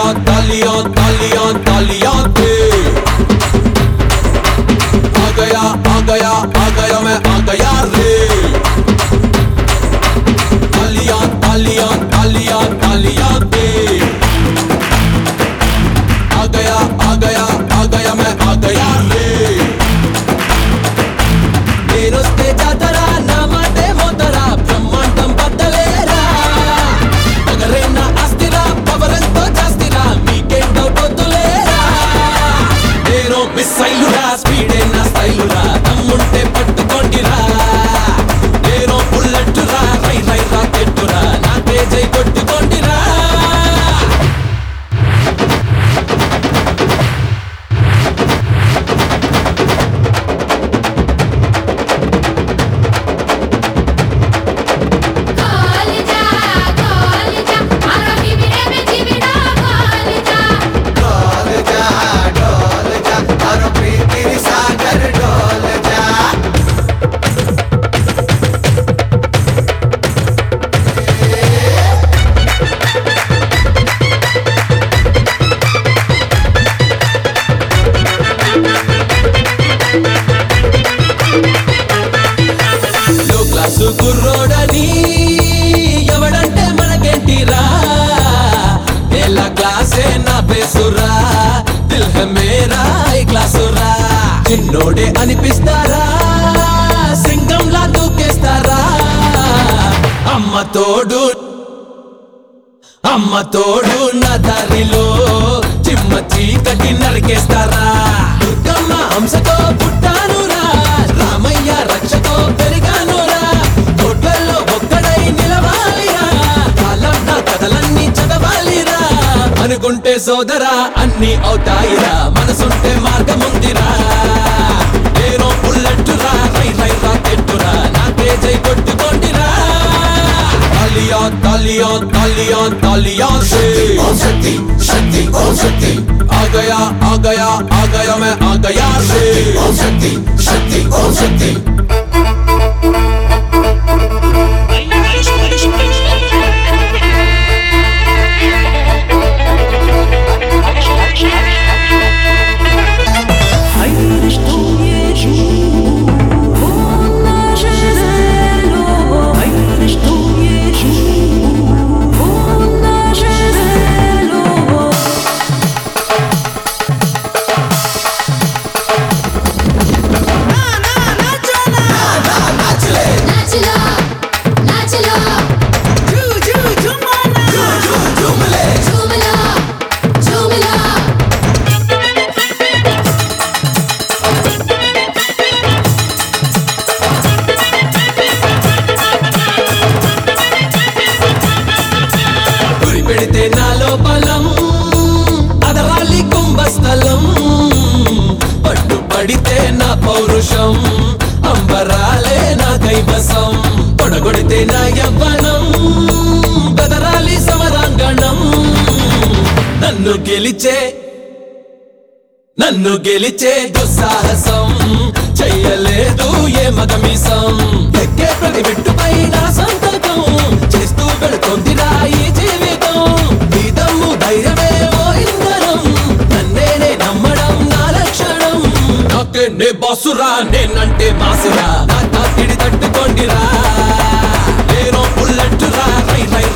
तालियां तालियां तालियां तालियां दे आ गया आ गया आ गया मैं आ गया रे तालियां तालियां तालियां तालियां दे आ गया आ गया आ गया मैं आ गया रे నేనొస్తే జాతర నా మాటే మోతరా బ్రహ్మాండం బద్దలేరా పగరైన ఆస్తిరా పవరంతో జాస్తిరా మీకేం డౌట్ వద్దులేరా నేను మిస్ అయ్యురా స్పీడే నా స్టైలురా తమ్ముంటే పట్టుకోండిరా నేను బుల్లెట్టురా రై రై రాకెట్టురా నాకే జై కొట్టుకోండిరా కాలిజా కాలిజా మారో బిబిరే మే జీవినా కాలిజా లో క్లాసు కుర్రోడని ఎవడంటే మనకేంటిరా నేల క్లాసే నా పేసురా దిల్ హే మేరా ఈ క్లాసురా చిన్నోడే అనిపిస్తారా సింగంలా దూకేస్తారా అమ్మ తోడు అమ్మ తోడు నా దారిలో చిమ్మ చీకటి నరికేస్తారా దుర్గమ్మ హంసతో పుట్టానురా రామయ్య రక్షతో పెరిగానురా తోటల్లో ఒక్కడై నిలవాలిరా కాలం నా కథలన్నీ చదవాలిరా అనుకుంటే సోదరా అన్ని అవుతాయిరా మనసుంటే మార్గముందిరా నేను బుల్లెట్టురా రై రై రాకెట్టురా నాకే జై కొట్టుకోండిరా तालियां तालियां तालियां तालियां से ओम शक्ति शक्ति ओम शक्ति आ गया आ गया आ गया मैं आ गया रे ओम शक्ति शक्ति ओम शक्ति నాచలో నాచలో झूमले झूमलो झूमलो గురి పెడితే నాలో బలం అదరాలి కుంభస్థలం పట్టు పడితే నా పౌరుషం అంబరాలే నా కైవసం పొడగొడితే నా యవ్వనం బదరాలి సమరాంగణం నన్ను గెలిచే నన్ను గెలిచే దుస్సాహసం చెయ్యలేదు ఏ మగమీసం ఎక్కే ప్రతి బిట్టుపై నా సంతకం చేస్తూ పెడుతోందిరా ఈ జీవితం ఈ దమ్ము ధైర్యమే ఓ ఇంధనం నన్నేనే నమ్మడం నా లక్షణం నాకే నే బాసురా నేనంటే మాసురా నా తాకిడి తట్టుకోండిరా నేను బుల్లెట్టురా రై రై